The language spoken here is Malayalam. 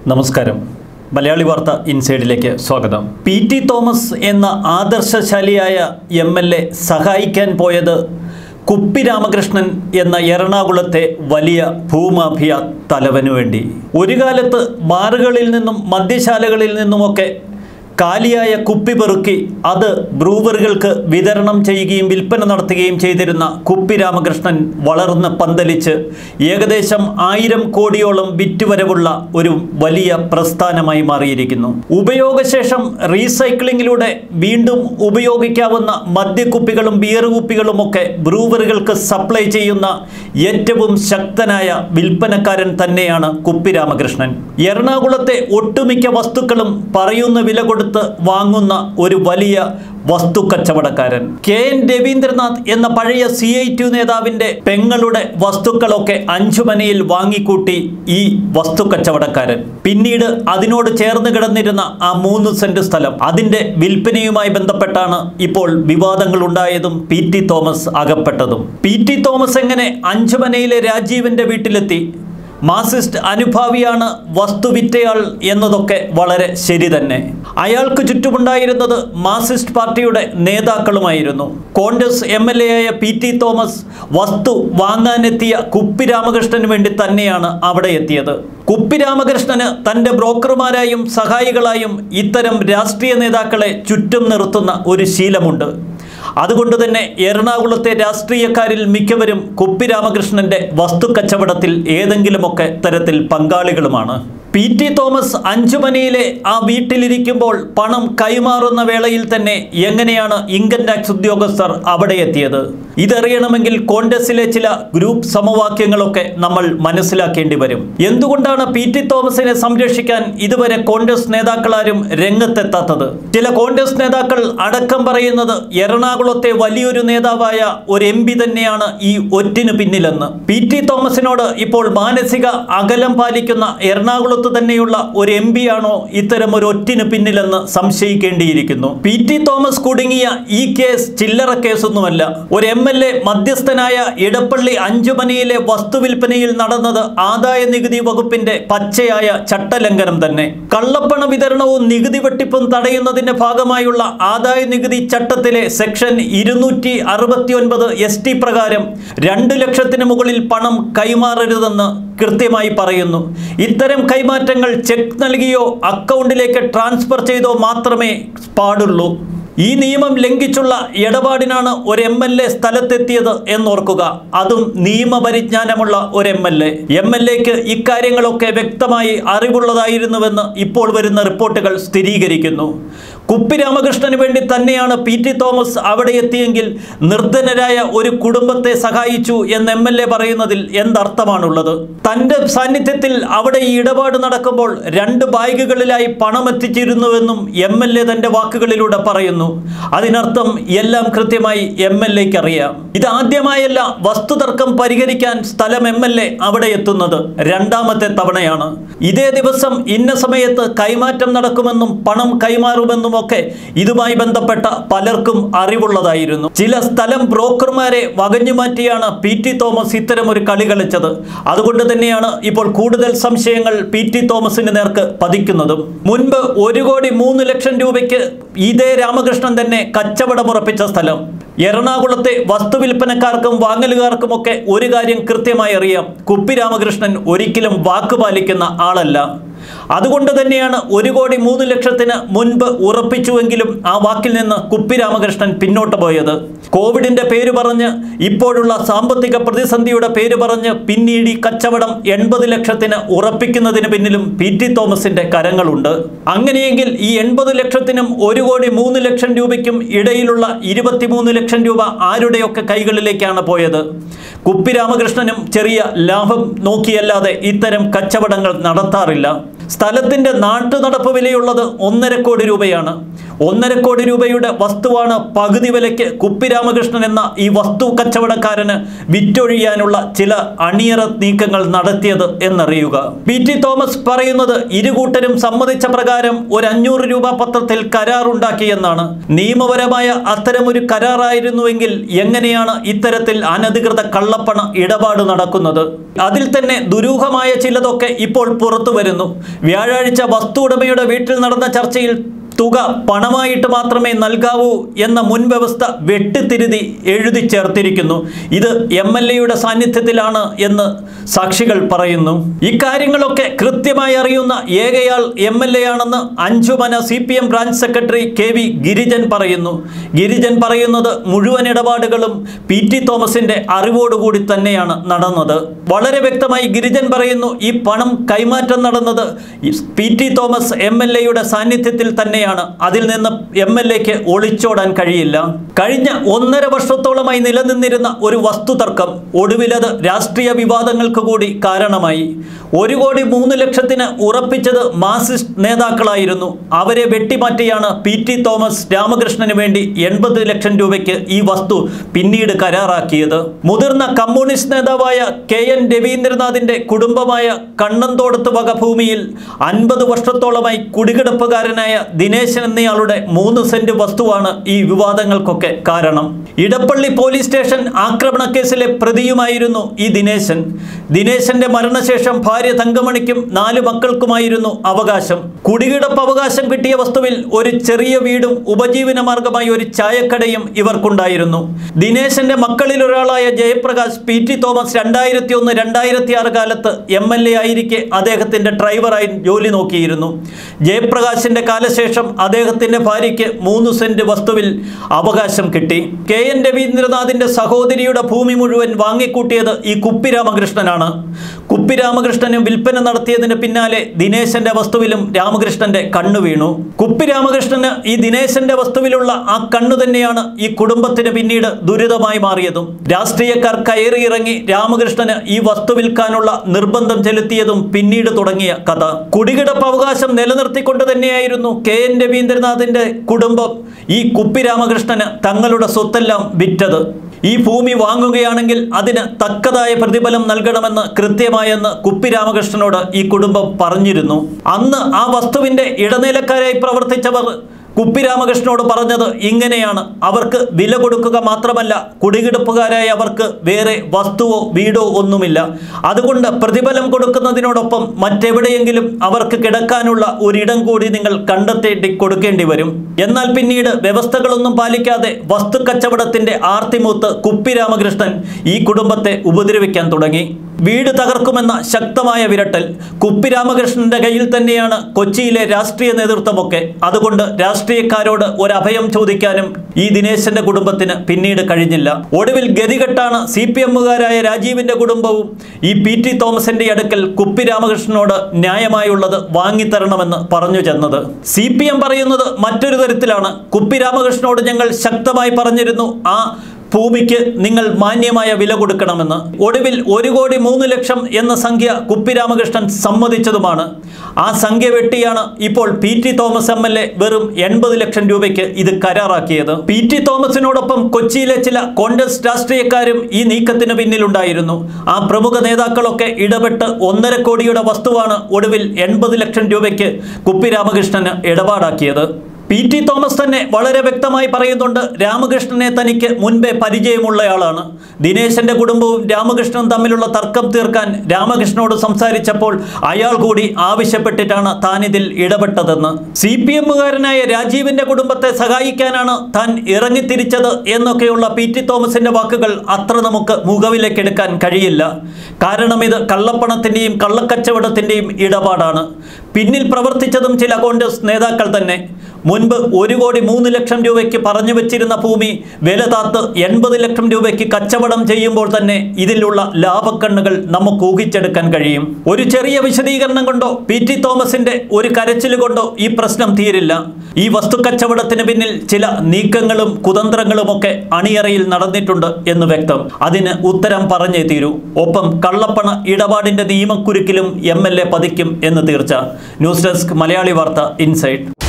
നമസ്കാരം മലയാളി വാർത്ത ഇൻസൈഡിലേക്ക് സ്വാഗതം പി ടി തോമസ് എന്ന ആദർശശാലിയായ എം എൽ എ സഹായിക്കാൻ പോയത് കുപ്പി രാമകൃഷ്ണൻ എന്ന എറണാകുളത്തെ വലിയ ഭൂമാഫിയ തലവനു വേണ്ടി ഒരു കാലത്ത് ബാറുകളിൽ നിന്നും മദ്യശാലകളിൽ നിന്നുമൊക്കെ കാലിയായ കുപ്പി പെറുക്കി അത് ബ്രൂവറുകൾക്ക് വിതരണം ചെയ്യുകയും വിൽപ്പന നടത്തുകയും ചെയ്തിരുന്ന കുപ്പി രാമകൃഷ്ണൻ വളർന്ന് പന്തലിച്ച് ഏകദേശം ആയിരം കോടിയോളം വിറ്റുവരവുള്ള ഒരു വലിയ പ്രസ്ഥാനമായി മാറിയിരിക്കുന്നു ഉപയോഗശേഷം റീസൈക്ലിങ്ങിലൂടെ വീണ്ടും ഉപയോഗിക്കാവുന്ന മദ്യക്കുപ്പികളും ബിയർ കുപ്പികളുമൊക്കെ ബ്രൂവറുകൾക്ക് സപ്ലൈ ചെയ്യുന്ന ഏറ്റവും ശക്തനായ വിൽപ്പനക്കാരൻ തന്നെയാണ് കുപ്പി രാമകൃഷ്ണൻ എറണാകുളത്തെ ഒട്ടുമിക്ക വസ്തുക്കളും പറയുന്ന വില കൊടുത്ത് വാങ്ങുന്ന ഒരു വലിയ വസ്തു കച്ചവടക്കാരൻ കെ എൻ രവീന്ദ്രനാഥ് എന്ന പഴയ സി ഐ ടി നേതാവിന്റെ പെങ്ങളുടെ വസ്തുക്കളൊക്കെ അഞ്ചുമനയിൽ വാങ്ങിക്കൂട്ടി ഈ വസ്തു കച്ചവടക്കാരൻ പിന്നീട് അതിനോട് ചേർന്ന് കിടന്നിരുന്ന ആ മൂന്ന് സെന്റ് സ്ഥലം അതിന്റെ വിൽപ്പനയുമായി ബന്ധപ്പെട്ടാണ് ഇപ്പോൾ വിവാദങ്ങൾ ഉണ്ടായതും പി ടി തോമസ് അകപ്പെട്ടതും പി ടി തോമസ് എങ്ങനെ അഞ്ചുമനയിലെ രാജീവിന്റെ വീട്ടിലെത്തി മാർസിസ്റ്റ് അനുഭാവിയാണ് വസ്തുവിറ്റയാൾ എന്നതൊക്കെ വളരെ ശരി തന്നെ അയാൾക്ക് ചുറ്റുമുണ്ടായിരുന്നത് മാർസിസ്റ്റ് പാർട്ടിയുടെ നേതാക്കളുമായിരുന്നു കോൺഗ്രസ് എം എൽ എ ആയ പി ടി തോമസ് വസ്തു വാങ്ങാനെത്തിയ കുപ്പി രാമകൃഷ്ണന് വേണ്ടി തന്നെയാണ് അവിടെ എത്തിയത് കുപ്പി രാമകൃഷ്ണന് തൻ്റെ ബ്രോക്കർമാരായും സഹായികളായും ഇത്തരം രാഷ്ട്രീയ നേതാക്കളെ ചുറ്റും നിർത്തുന്ന ഒരു ശീലമുണ്ട് അതുകൊണ്ട് തന്നെ എറണാകുളത്തെ രാഷ്ട്രീയക്കാരിൽ മിക്കവരും കുപ്പി രാമകൃഷ്ണന്റെ വസ്തു കച്ചവടത്തിൽ ഏതെങ്കിലുമൊക്കെ തരത്തിൽ പങ്കാളികളുമാണ് പി ടി തോമസ് അഞ്ചുമനയിലെ ആ വീട്ടിലിരിക്കുമ്പോൾ പണം കൈമാറുന്ന വേളയിൽ തന്നെ എങ്ങനെയാണ് ഇൻകം ടാക്സ് ഉദ്യോഗസ്ഥർ അവിടെ എത്തിയത് ഇതറിയണമെങ്കിൽ കോൺഗ്രസിലെ ചില ഗ്രൂപ്പ് സമവാക്യങ്ങളൊക്കെ നമ്മൾ മനസ്സിലാക്കേണ്ടി വരും എന്തുകൊണ്ടാണ് പി ടി തോമസിനെ സംരക്ഷിക്കാൻ ഇതുവരെ കോൺഗ്രസ് നേതാക്കളാരും രംഗത്തെത്താത്തത് ചില കോൺഗ്രസ് നേതാക്കൾ അടക്കം പറയുന്നത് എറണാകുളത്തെ വലിയൊരു നേതാവായ ഒരു എം പി തന്നെയാണ് ഈ ഒറ്റിന് പിന്നിലെന്ന് പി ടി തോമസിനോട് ഇപ്പോൾ മാനസിക അകലം പാലിക്കുന്ന എറണാകുളത്ത് തന്നെയുള്ള ഒരു എം പി ആണോ ഇത്തരം ഒരു ഒറ്റിന് പിന്നിലെന്ന് സംശയിക്കേണ്ടിയിരിക്കുന്നു പി ടി തോമസ് കുടുങ്ങിയ ഈ കേസ് ചില്ലറ കേസൊന്നുമല്ല ഒരു എം എൽ എ മധ്യസ്ഥനായ ഇടപ്പള്ളി അഞ്ചുമനയിലെ വസ്തുവിൽപ്പനയിൽ നടന്നത് ആദായ നികുതി വകുപ്പിന്റെ പച്ചയായ ചട്ടലംഘനം തന്നെ കള്ളപ്പണ വിതരണവും നികുതി വെട്ടിപ്പും തടയുന്നതിന്റെ ഭാഗമായുള്ള ആദായ നികുതി ചട്ടത്തിലെ സെക്ഷൻ ഇരുന്നൂറ്റി അറുപത്തി ഒൻപത് എസ് ടി പ്രകാരം രണ്ട് ലക്ഷത്തിന് മുകളിൽ പണം കൈമാറരുതെന്ന് കൃത്യമായി പറയുന്നു ഇത്തരം കൈമാറ്റങ്ങൾ ചെക്ക് നൽകിയോ അക്കൗണ്ടിലേക്ക് ട്രാൻസ്ഫർ ചെയ്തോ മാത്രമേ പാടുള്ളൂ ഈ നിയമം ലംഘിച്ചുള്ള ഇടപാടിനാണ് ഒരു എം എൽ എ സ്ഥലത്തെത്തിയത് എന്നോർക്കുക അതും നിയമപരിജ്ഞാനമുള്ള ഒരു M L A M L എക്ക് ഇക്കാര്യങ്ങളൊക്കെ വ്യക്തമായി അറിവുള്ളതായിരുന്നുവെന്ന് ഇപ്പോൾ വരുന്ന റിപ്പോർട്ടുകൾ സ്ഥിരീകരിക്കുന്നു കുപ്പി രാമകൃഷ്ണന് വേണ്ടി തന്നെയാണ് പി ടി തോമസ് അവിടെ എത്തിയെങ്കിൽ നിർധനരായ ഒരു കുടുംബത്തെ സഹായിച്ചു എന്ന് എം എൽ എ പറയുന്നതിൽ എന്തർത്ഥമാണുള്ളത് തൻ്റെ സാന്നിധ്യത്തിൽ അവിടെ ഈ ഇടപാട് നടക്കുമ്പോൾ രണ്ട് ബാഗുകളിലായി പണം എത്തിച്ചിരുന്നുവെന്നും എം എൽ എ തൻ്റെ വാക്കുകളിലൂടെ പറയുന്നു അതിനർത്ഥം എല്ലാം കൃത്യമായി എം എൽ എക്ക് അറിയാം ഇതാദ്യമായല്ല വസ്തുതർക്കം പരിഹരിക്കാൻ സ്ഥലം എം എൽ എ അവിടെ എത്തുന്നത് രണ്ടാമത്തെ തവണയാണ് ഇതേ ദിവസം ഇന്ന സമയത്ത് കൈമാറ്റം നടക്കുമെന്നും പണം കൈമാറുമെന്നും ഒക്കെ ഇതുമായി ബന്ധപ്പെട്ട പലർക്കും അറിവുള്ളതായിരുന്നു ചില സ്ഥലം ബ്രോക്കർമാരെ വകഞ്ഞു മാറ്റിയാണ് പി ടി തോമസ് ഇത്തരം ഒരു കളി കളിച്ചത് അതുകൊണ്ട് തന്നെയാണ് ഇപ്പോൾ കൂടുതൽ സംശയങ്ങൾ പി ടി തോമസിന് നേർക്ക് പതിക്കുന്നതും മുൻപ് ഒരു കോടി മൂന്ന് ലക്ഷം രൂപയ്ക്ക് ഇതേ രാമകൃഷ്ണൻ തന്നെ കച്ചവടമുറപ്പിച്ച സ്ഥലം എറണാകുളത്തെ വസ്തുവിൽപ്പനക്കാർക്കും വാങ്ങലുകാർക്കുമൊക്കെ ഒരു കാര്യം കൃത്യമായി അറിയാം കുപ്പി രാമകൃഷ്ണൻ ഒരിക്കലും വാക്ക് പാലിക്കുന്ന ആളല്ല അതുകൊണ്ട് തന്നെയാണ് ഒരു കോടി മൂന്ന് ലക്ഷത്തിന് മുൻപ് ഉറപ്പിച്ചുവെങ്കിലും ആ വാക്കിൽ നിന്ന് കുപ്പി രാമകൃഷ്ണൻ പിന്നോട്ട് പോയത് കോവിഡിന്റെ പേര് പറഞ്ഞ് ഇപ്പോഴുള്ള സാമ്പത്തിക പ്രതിസന്ധിയുടെ പേര് പറഞ്ഞ് പിന്നീട് ഈ കച്ചവടം എൺപത് ലക്ഷത്തിന് ഉറപ്പിക്കുന്നതിന് പിന്നിലും പി ടി തോമസിന്റെ കരങ്ങളുണ്ട് അങ്ങനെയെങ്കിൽ ഈ എൺപത് ലക്ഷത്തിനും ഒരു കോടി മൂന്ന് ലക്ഷം രൂപയ്ക്കും ഇടയിലുള്ള ഇരുപത്തിമൂന്ന് ലക്ഷം രൂപ ആരുടെയൊക്കെ കൈകളിലേക്കാണ് പോയത് കുപ്പി രാമകൃഷ്ണനും ചെറിയ ലാഭം നോക്കിയല്ലാതെ ഇത്തരം കച്ചവടങ്ങൾ നടത്താറില്ല സ്ഥലത്തിന്റെ നാട്ടു നടപ്പ് വിലയുള്ളത് ഒന്നര കോടി രൂപയാണ് ഒന്നര കോടി രൂപയുടെ വസ്തുവാണ് പകുതി വിലയ്ക്ക് കുപ്പി രാമകൃഷ്ണൻ എന്ന ഈ വസ്തു കച്ചവടക്കാരന് വിറ്റൊഴിയാനുള്ള ചില അണിയറ നീക്കങ്ങൾ നടത്തിയത് എന്നറിയുക പി ടി തോമസ് പറയുന്നത് ഇരുകൂട്ടരും സമ്മതിച്ച പ്രകാരം ഒരു അഞ്ഞൂറ് രൂപ പത്രത്തിൽ കരാറുണ്ടാക്കിയെന്നാണ് നിയമപരമായ അത്തരമൊരു കരാറായിരുന്നുവെങ്കിൽ എങ്ങനെയാണ് ഇത്തരത്തിൽ അനധികൃത കള്ളപ്പണ ഇടപാട് നടക്കുന്നത് അതിൽ തന്നെ ദുരൂഹമായ ചിലതൊക്കെ ഇപ്പോൾ പുറത്തു വരുന്നു വ്യാഴാഴ്ച വസ്തു ഉടമയുടെ വീട്ടിൽ നടന്ന ചർച്ചയിൽ തുക പണമായിട്ട് മാത്രമേ നൽകാവൂ എന്ന മുൻവ്യവസ്ഥ വെട്ടിത്തിരുതി എഴുതി ചേർത്തിരിക്കുന്നു ഇത് എം എൽ എയുടെ സാന്നിധ്യത്തിലാണ് എന്ന് സാക്ഷികൾ പറയുന്നു ഇക്കാര്യങ്ങളൊക്കെ കൃത്യമായി അറിയുന്ന ഏകയാൾ എം എൽ എ ആണെന്ന് Anchumana C P M branch secretary K V Girijan പറയുന്നു ഗിരിജൻ പറയുന്നത് മുഴുവൻ ഇടപാടുകളും പി ടി തോമസിന്റെ അറിവോടുകൂടി തന്നെയാണ് നടന്നത് വളരെ വ്യക്തമായി ഗിരിജൻ പറയുന്നു ഈ പണം കൈമാറ്റം നടന്നത് P T Thomas M L എയുടെ സാന്നിധ്യത്തിൽ തന്നെയാണ് അതിൽ നിന്ന് എം എൽ എക്ക് ഒളിച്ചോടാൻ കഴിയില്ല കഴിഞ്ഞ ഒന്നര വർഷത്തോളമായി നിലനിന്നിരുന്ന ഒരു വസ്തുതർക്കം ഒടുവിലത് രാഷ്ട്രീയ വിവാദങ്ങൾക്ക് കൂടി കാരണമായി ഒരു കോടി മൂന്ന് ലക്ഷത്തിന് ഉറപ്പിച്ചത് മാർസിസ്റ്റ് നേതാക്കളായിരുന്നു അവരെ വെട്ടിമാറ്റിയാണ് പി ടി തോമസ് രാമകൃഷ്ണന് വേണ്ടി എൺപത് ലക്ഷം രൂപയ്ക്ക് ഈ വസ്തു പിന്നീട് കരാറാക്കിയത് മുതിർന്ന കമ്മ്യൂണിസ്റ്റ് നേതാവായ കെ എൻ രവീന്ദ്രനാഥിന്റെ കുടുംബമായ കണ്ണന്തോടത്ത് വക ഭൂമിയിൽ അൻപത് വർഷത്തോളമായി കുടികിടപ്പുകാരനായ ദിനേശൻ എന്നയാളുടെ മൂന്ന് സെന്റ് വസ്തുവാണ് ഈ വിവാദങ്ങൾക്കൊക്കെ കാരണം ഇടപ്പള്ളി പോലീസ് സ്റ്റേഷൻ ആക്രമണ കേസിലെ പ്രതിയുമായിരുന്നു ഈ ദിനേശൻ ദിനേശന്റെ മരണശേഷം ഭാര്യ തങ്കമണിക്കും നാല് മക്കൾക്കുമായിരുന്നു അവകാശം കുടികിടപ്പ് അവകാശം കിട്ടിയ വസ്തുവിൽ ഒരു ചെറിയ വീടും ഉപജീവന മാർഗമായി ഒരു ചായക്കടയും ഇവർക്കുണ്ടായിരുന്നു ദിനേശന്റെ മക്കളിൽ ഒരാളായ ജയപ്രകാശ് പി ടി തോമസ് രണ്ടായിരത്തി ഒന്ന് രണ്ടായിരത്തി ആറ് കാലത്ത് എം എൽ എ ആയിരിക്കെ അദ്ദേഹത്തിന്റെ ഡ്രൈവറായി ജോലി നോക്കിയിരുന്നു ജയപ്രകാശിന്റെ കാലശേഷം അദ്ദേഹത്തിന്റെ ഭാര്യയ്ക്ക് മൂന്ന് സെന്റ് വസ്തുവിൽ അവകാശം കിട്ടി കെ എൻ രവീന്ദ്രനാഥിന്റെ സഹോദരിയുടെ ഭൂമി മുഴുവൻ വാങ്ങിക്കൂട്ടിയത് ഈ കുപ്പി രാമകൃഷ്ണനാണ് കുപ്പി രാമകൃഷ്ണനും വിൽപ്പന നടത്തിയതിന് പിന്നാലെ ദിനേശന്റെ വസ്തുവിലും രാമകൃഷ്ണന്റെ കണ്ണു വീണു കുപ്പി രാമകൃഷ്ണന് ഈ ദിനേശന്റെ വസ്തുവിലുള്ള ആ കണ്ണു തന്നെയാണ് ഈ കുടുംബത്തിന് പിന്നീട് ദുരിതമായി മാറിയതും രാഷ്ട്രീയക്കാർ കയറിയിറങ്ങി രാമകൃഷ്ണന് ഈ വസ്തു വിൽക്കാനുള്ള നിർബന്ധം ചെലുത്തിയതും പിന്നീട് തുടങ്ങിയ കഥ കുടികിടപ്പ് അവകാശം നിലനിർത്തിക്കൊണ്ട് തന്നെയായിരുന്നു കെ എൻ രവീന്ദ്രനാഥിന്റെ കുടുംബം ഈ കുപ്പി രാമകൃഷ്ണന് തങ്ങളുടെ സ്വത്തെല്ലാം വിറ്റത് ഈ ഭൂമി വാങ്ങുകയാണെങ്കിൽ അതിന് തക്കതായ പ്രതിഫലം നൽകണമെന്ന് കൃത്യമായെന്ന് കുപ്പി രാമകൃഷ്ണനോട് ഈ കുടുംബം പറഞ്ഞിരുന്നു അന്ന് ആ വസ്തുവിന്റെ ഇടനിലക്കാരായി പ്രവർത്തിച്ചവർ കുപ്പി രാമകൃഷ്ണനോട് പറഞ്ഞത് ഇങ്ങനെയാണ് അവർക്ക് വില കൊടുക്കുക മാത്രമല്ല കുടികിടപ്പുകാരായ അവർക്ക് വേറെ വസ്തുവോ വീടോ ഒന്നുമില്ല അതുകൊണ്ട് പ്രതിഫലം കൊടുക്കുന്നതിനോടൊപ്പം മറ്റെവിടെയെങ്കിലും അവർക്ക് കിടക്കാനുള്ള ഒരിടം കൂടി നിങ്ങൾ കണ്ടെത്തേണ്ടി കൊടുക്കേണ്ടി വരും എന്നാൽ പിന്നീട് വ്യവസ്ഥകളൊന്നും പാലിക്കാതെ വസ്തു കച്ചവടത്തിന്റെ ആർത്തിമൂത്ത് കുപ്പി രാമകൃഷ്ണൻ ഈ കുടുംബത്തെ ഉപദ്രവിക്കാൻ തുടങ്ങി വീട് തകർക്കുമെന്ന ശക്തമായ വിരട്ടൽ കുപ്പി രാമകൃഷ്ണന്റെ കയ്യിൽ തന്നെയാണ് കൊച്ചിയിലെ രാഷ്ട്രീയ നേതൃത്വമൊക്കെ അതുകൊണ്ട് രാഷ്ട്രീയക്കാരോട് ഒരു അഭയം ചോദിക്കാനും ഈ ദിനേശന്റെ കുടുംബത്തിന് പിന്നീട് കഴിഞ്ഞില്ല ഒടുവിൽ ഗതികെട്ടാണ് സി പി എമ്മുകാരായ രാജീവിന്റെ കുടുംബവും ഈ പി ടി തോമസിന്റെ അടുക്കൽ കുപ്പി രാമകൃഷ്ണനോട് ന്യായമായുള്ളത് വാങ്ങിത്തരണമെന്ന് പറഞ്ഞു ചെന്നത് സി പി എം പറയുന്നത് മറ്റൊരു തരത്തിലാണ് കുപ്പി രാമകൃഷ്ണനോട് ഞങ്ങൾ ശക്തമായി പറഞ്ഞിരുന്നു ആ ഭൂമിക്ക് നിങ്ങൾ മാന്യമായ വില കൊടുക്കണമെന്ന് ഒടുവിൽ ഒരു കോടി മൂന്ന് ലക്ഷം എന്ന സംഖ്യ കുപ്പി രാമകൃഷ്ണൻ സമ്മതിച്ചതുമാണ് ആ സംഖ്യ വെട്ടിയാണ് ഇപ്പോൾ P T Thomas M L A വെറും എൺപത് ലക്ഷം രൂപയ്ക്ക് ഇത് കരാറാക്കിയത് പി ടി തോമസിനോടൊപ്പം കൊച്ചിയിലെ ചില കോൺഗ്രസ് രാഷ്ട്രീയക്കാരും ഈ നീക്കത്തിന് പിന്നിലുണ്ടായിരുന്നു ആ പ്രമുഖ നേതാക്കളൊക്കെ ഇടപെട്ട് ഒന്നര കോടിയുടെ വസ്തുവാണ് ഒടുവിൽ എൺപത് ലക്ഷം രൂപയ്ക്ക് കുപ്പി രാമകൃഷ്ണന് ഇടപാടാക്കിയത് പി ടി തോമസ് തന്നെ വളരെ വ്യക്തമായി പറയുന്നുണ്ട് രാമകൃഷ്ണനെ തനിക്ക് മുൻപേ പരിചയമുള്ളയാളാണ് ദിനേശന്റെ കുടുംബവും രാമകൃഷ്ണനും തമ്മിലുള്ള തർക്കം തീർക്കാൻ രാമകൃഷ്ണനോട് സംസാരിച്ചപ്പോൾ അയാൾ കൂടി ആവശ്യപ്പെട്ടിട്ടാണ് താൻ ഇതിൽ ഇടപെട്ടതെന്ന് സി പി എമ്മുകാരനായ രാജീവിന്റെ കുടുംബത്തെ സഹായിക്കാനാണ് താൻ ഇറങ്ങിത്തിരിച്ചത് എന്നൊക്കെയുള്ള പി ടി തോമസിന്റെ വാക്കുകൾ അത്ര നമുക്ക് മുഖവിലേക്കെടുക്കാൻ കഴിയില്ല കാരണം ഇത് കള്ളപ്പണത്തിന്റെയും കള്ളക്കച്ചവടത്തിന്റെയും ഇടപാടാണ് പിന്നിൽ പ്രവർത്തിച്ചതും ചില കോൺഗ്രസ് നേതാക്കൾ തന്നെ മുൻപ് ഒരു കോടി മൂന്ന് ലക്ഷം രൂപയ്ക്ക് പറഞ്ഞു വെച്ചിരുന്ന ഭൂമി വില താത്ത് എൺപത് ലക്ഷം രൂപയ്ക്ക് കച്ചവടം ചെയ്യുമ്പോൾ തന്നെ ഇതിലുള്ള ലാഭക്കണ്ണുകൾ നമുക്ക് ഊഹിച്ചെടുക്കാൻ കഴിയും ഒരു ചെറിയ വിശദീകരണം കൊണ്ടോ പി ടി തോമസിന്റെ ഒരു കരച്ചിൽ കൊണ്ടോ ഈ പ്രശ്നം തീരില്ല ഈ വസ്തുക്കച്ചവടത്തിന് പിന്നിൽ ചില നീക്കങ്ങളും കുതന്ത്രങ്ങളുമൊക്കെ അണിയറയിൽ നടന്നിട്ടുണ്ട് എന്ന് വ്യക്തം അതിന് ഉത്തരം പറഞ്ഞേ തീരൂ ഒപ്പം കള്ളപ്പണ ഇടപാടിന്റെ നിയമക്കുരുക്കിലും എം എൽ എ പതിക്കും എന്ന് തീർച്ച ന്യൂസ് ഡെസ്ക് മലയാളി വാർത്ത ഇൻസൈറ്റ്